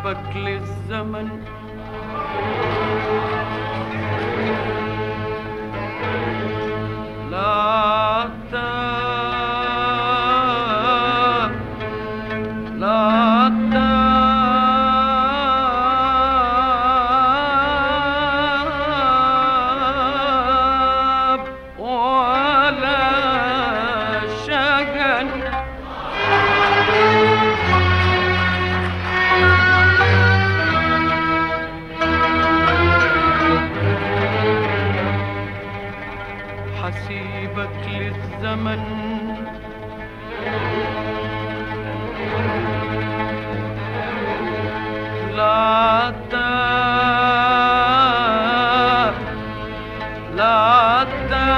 حسيبك للزمن لا تاب لا تاب ولا شجن حسيبك للزمن لا تاب لا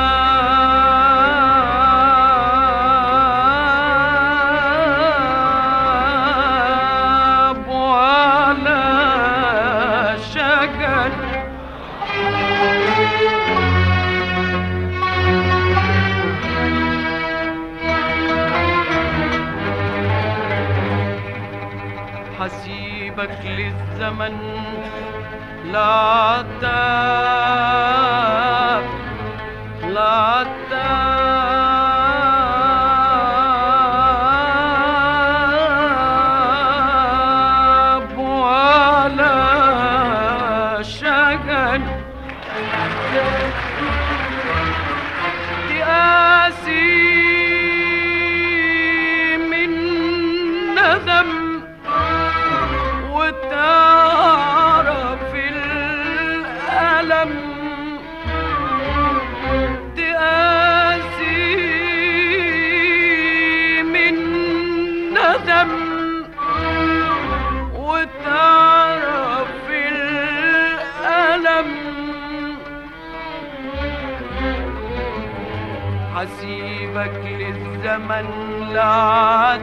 تاب ولا شجن حسيبك للزمن لا تاب لا تاب ولا شجن تقاسي من ندم وتعرف الألم تقاسي من ندم وتعرف الألم حسيبك للزمن لا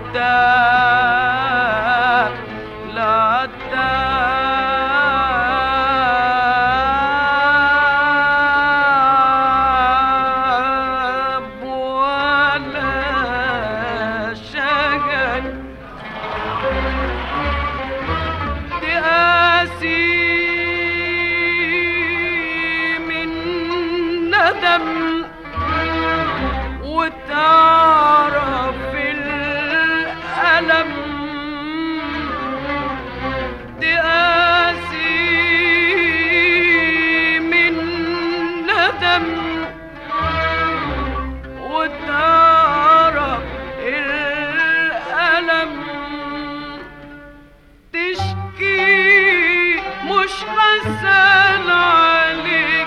تاب لا تاب ولا شجن تقاسي من ندم وتعرف الألم تقاسي من ندم وتعرف الألم تشكي مش حسن عليك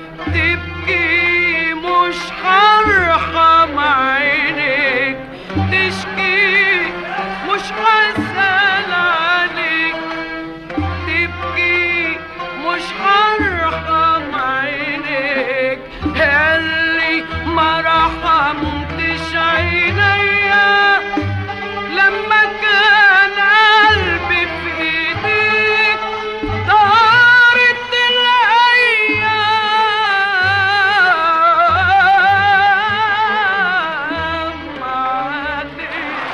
تبكي مش هرحم عينيك تشكي مش حسن عليك تبكي مش هرحم عينيك اللي ما رحمتش عينيا لما كان قلبي في ايديك طارت الايام عليك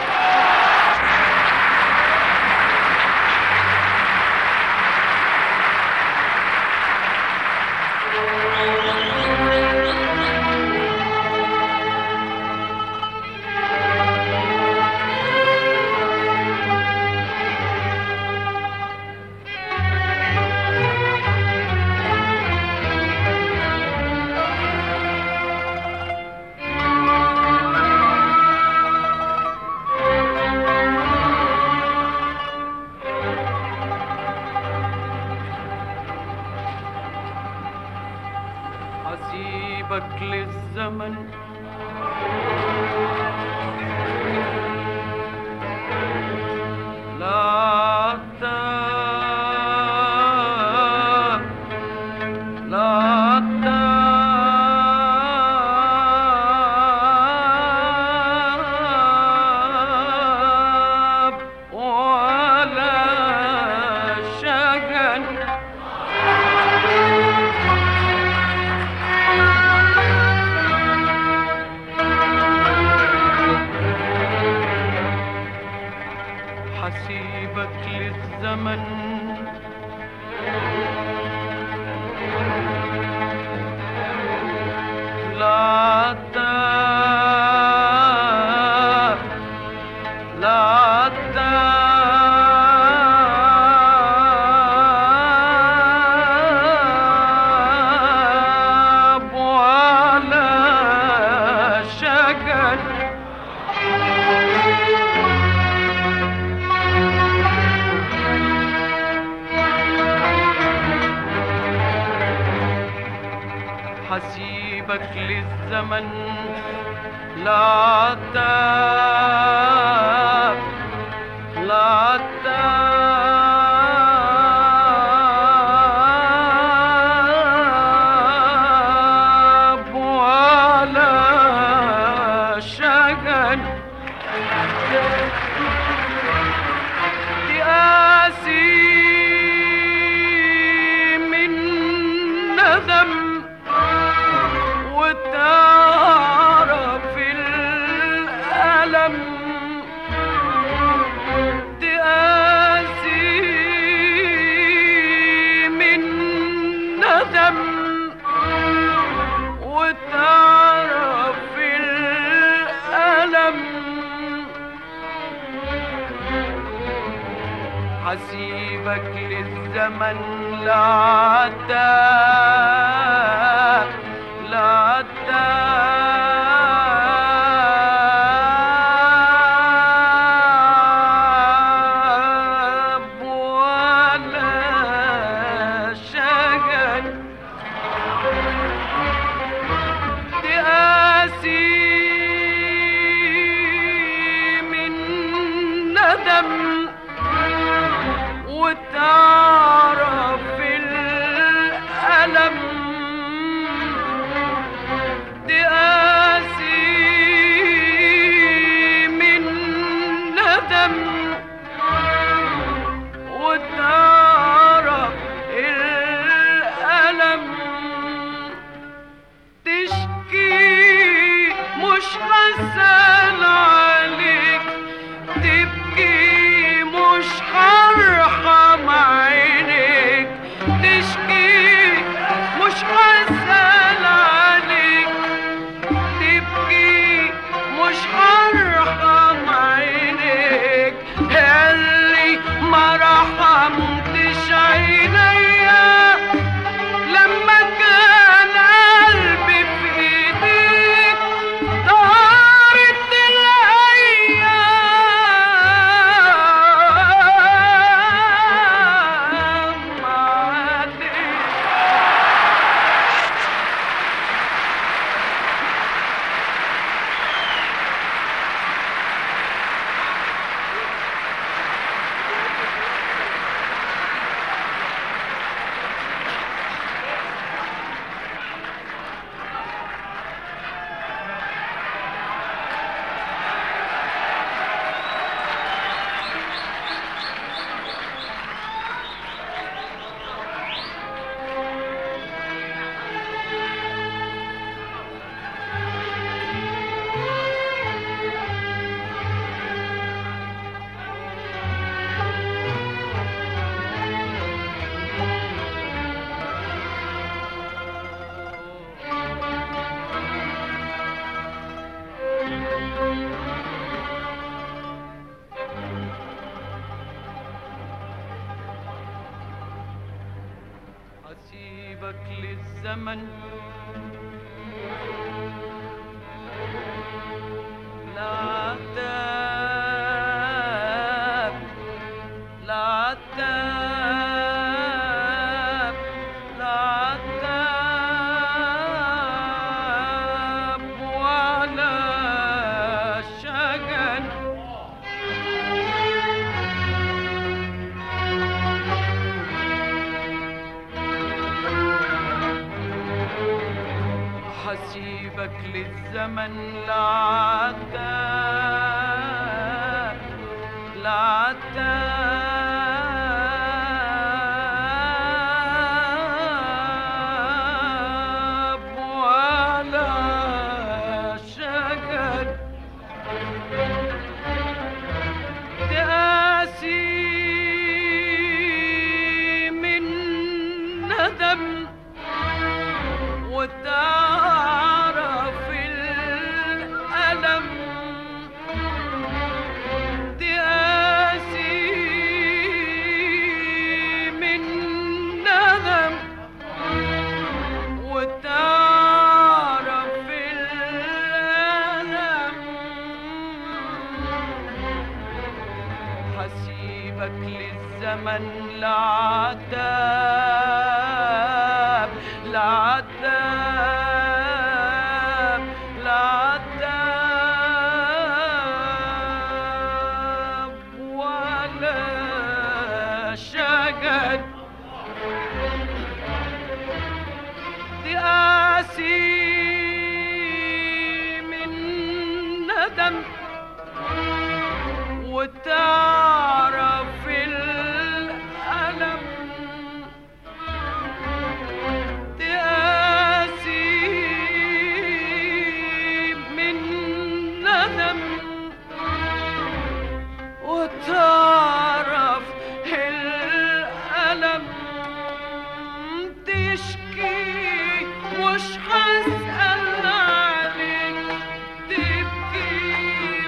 حسيبك للزمن لا تاب لا تاب ولا شجن تاب لا تاب ولا شجر حسيبك للزمن لا تاب لا تاب ولا شجن تآسي من ندم وتعرف الألم تآسي من ندم وتعرف الألم حسيبك للزمن لا تاب لا تاب ولا شجن تآسي من ندم وتعرف الألم تآسي من ندم وتعرف الألم تشكي مش حزن عليك تبكي مش هرحم عينيك تشكي مش حزن عليك تبكي مش هرحم عينيك اللي ما رحمتش عينيا لما كان قلبي في ايديك طارت الايام عليك أسيبك للزمن لا تاب لا تاب لا تاب ولا شجن حسيبك للزمن لا تاب لا تاب ولا شجن تأسي من ندم وتعرف الزمن لعتاب لعتاب لعتاب ولا شجن تقاسي من ندم وتعرف الألم تقاسي من ندم وتعرف الألم تشكي مش هسأل عليك تبكي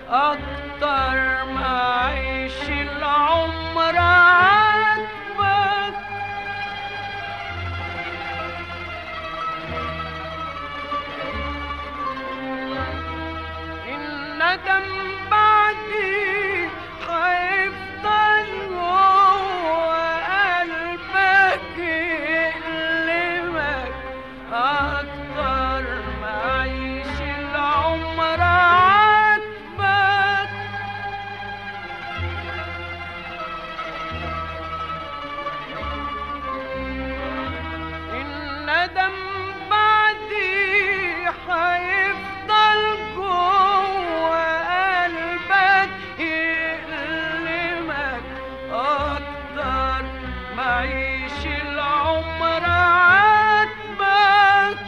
أكتر ما أعيش العمر عاتبك الندم بعدي هيفضل جوه قلبك يألمك أكتر ما أعيش العمر عاتبك الندم بعدي هيفضل جوه قلبك يألمك أكتر ما أعيش العمر عاتبك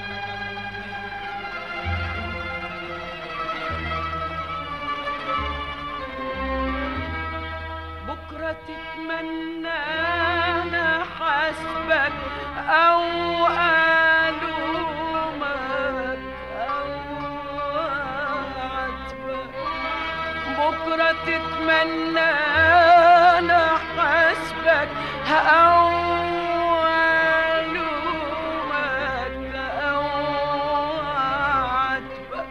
بكرة تتمنى أنا حسبك أو ألومك أو أعاتبك بكرة تتمنى أنا حسبك أو ألومك أو أعاتبك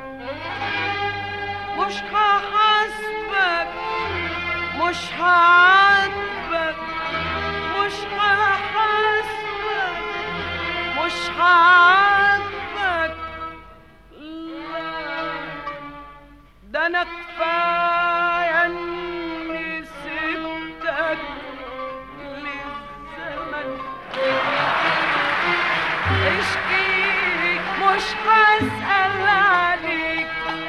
مش هحاسبك مش هعاتبك مش هحاسبك مش هعاتبك لا ده انا كفايه اني سبتك للزمن اشكيك مش هسأل عليك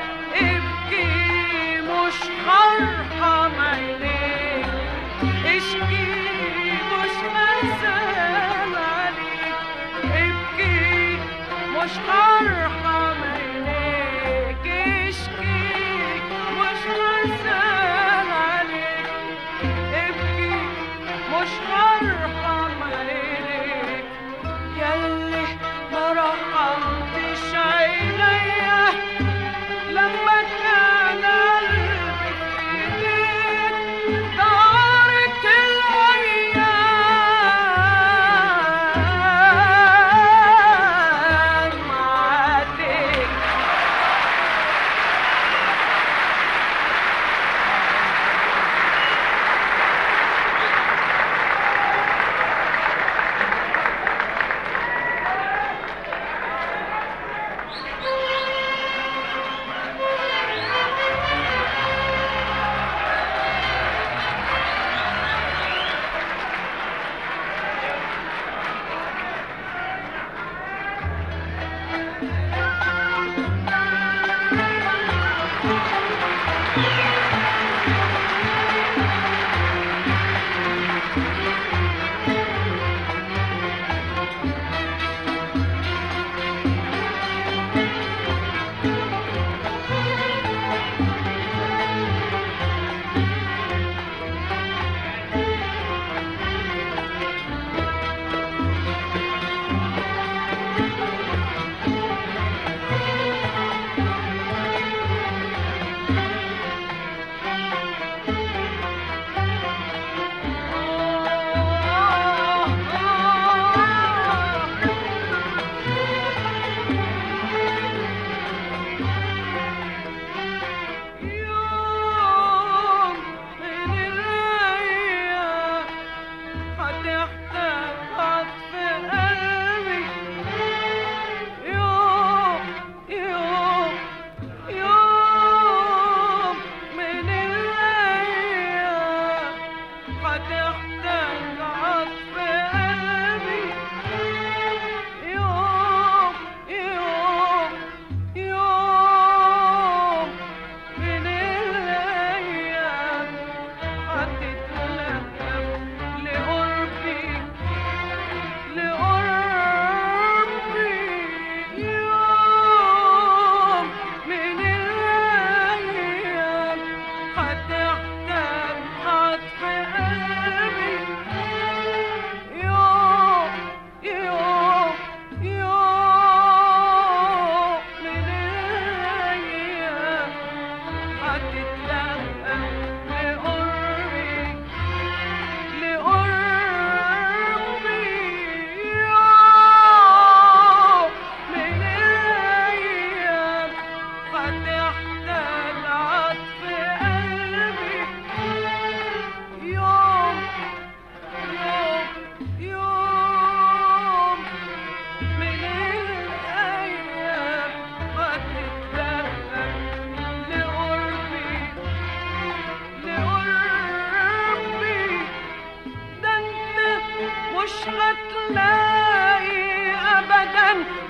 ابكي مش هرحم عينيك اشكي مش هسأل عليك ابكي مش هرحم عينيك اشكي مش هسأل عليك ابكي مش هرحم عينيك ياللي ما رحمتش عينيا لما كان قلبي في ايديك دارت الايام عديت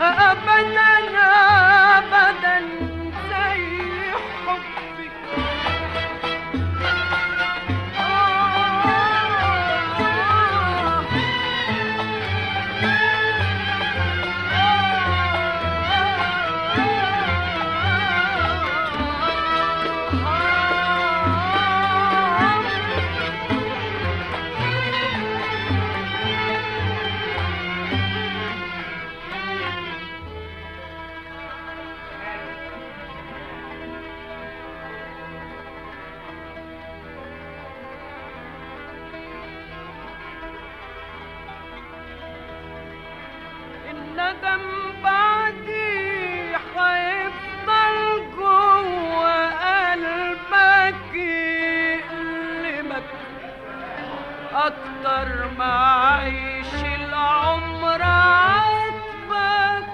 ابدا ابدا زي حبك آه الندم بعدي حيفضل جوه قلبك يألمك أكتر ما عيش العمر عاتبك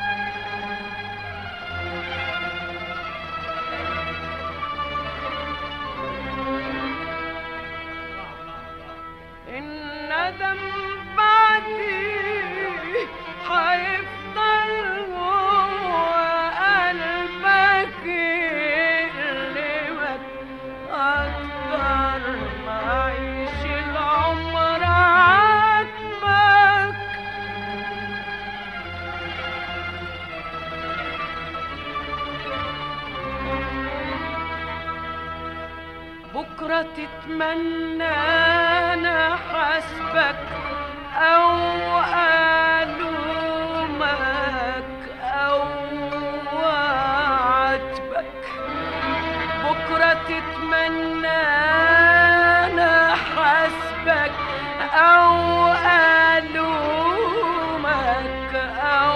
الندم بعدي حيفضل جوه قلبك يألمك أكتر ما عيش العمر عاتبك بكرة تتمنى أنا حسبك أو ألومك أو أعاتبك بكرة تتمنى أنا حسبك أو ألومك أو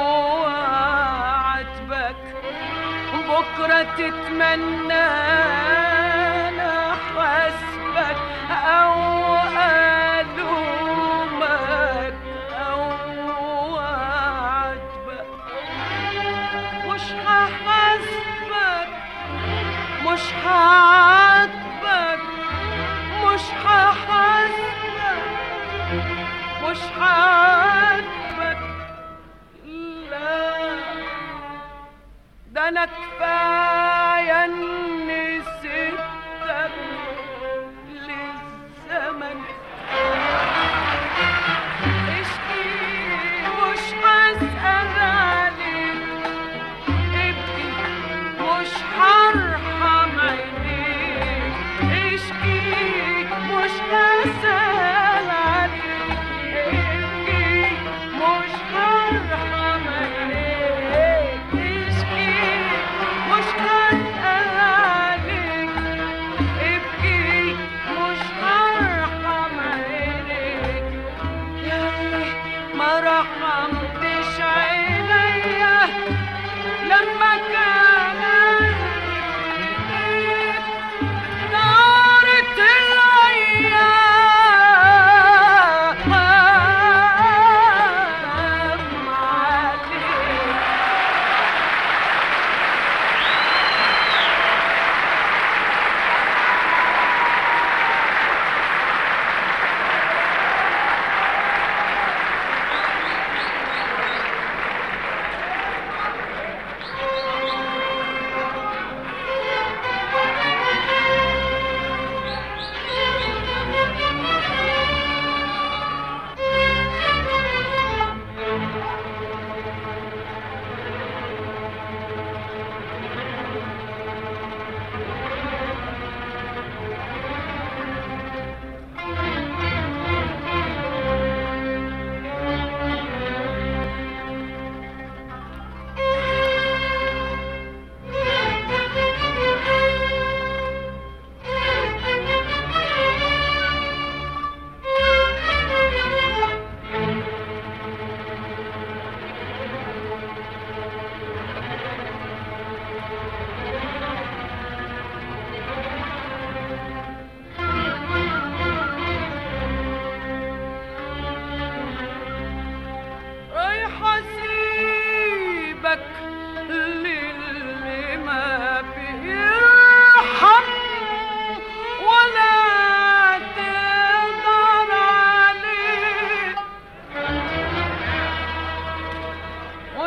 أعاتبك بكرة تتمنى أنا حسبك أو ألومك أو أعاتبك مش هحاسبك مش هعاتبك مش هحاسبك مش هعاتبك لا ده انا كفايه اني سبتك للزمن اشكي مش هسأل عليك ابكي مش هرحم عينيك اشكي مش هسأل عليك ابكي مش هرحم عينيك اشكي مش هسأل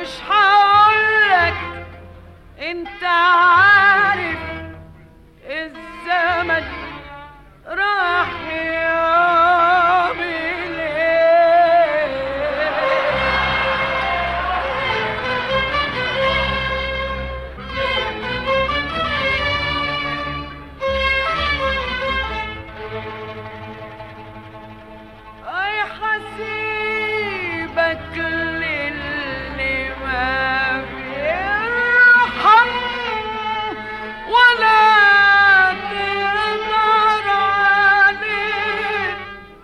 مش هقولك انت عارف الزمن راح يعمل ايه اي حسيبك للي ما بيرحم ولا تقدر عليه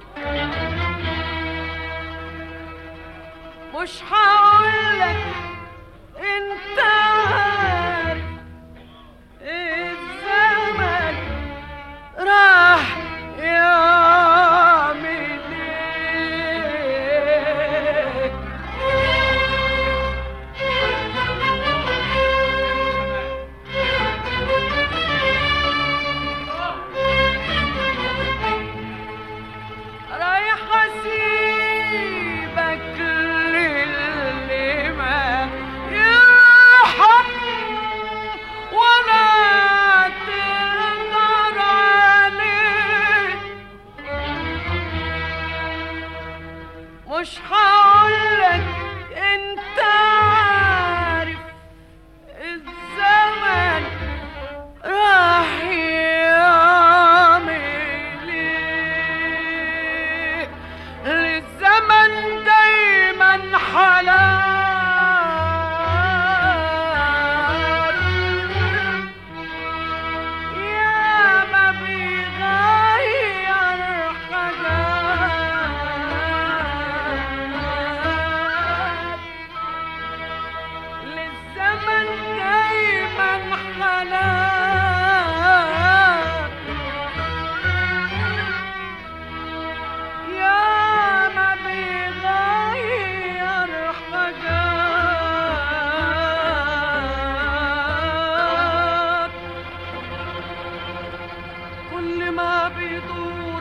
مش هقولك انت عارف الزمن راح يعمل ايه رايح اسيبك للي ما يرحم ولا تقدر عليه مش هقولك انت عارف الزمن راح يعمل ايه للزمن دايما حلال يا ما بيغير حاجات للزمن دايما حلال يا ما بيغير حاجات كل ما بيدور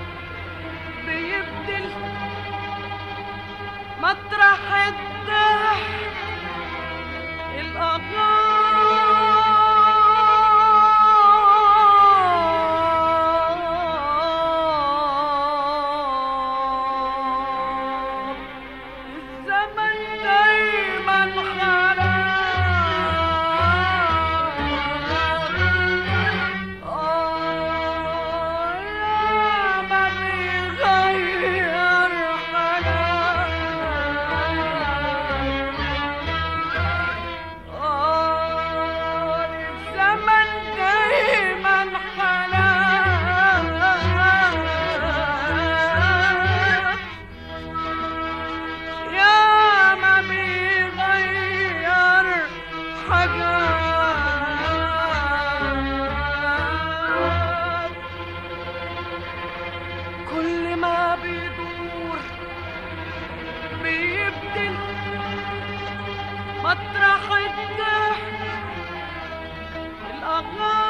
بيبدل مطرح الضحك الأغار الزمن دايما حرام آه يا ما بيغير حالات آه الزمن دايما حالات يا ما بيغير حاجات كل ما بيدور بيبدل مطرح الضحك الأغاني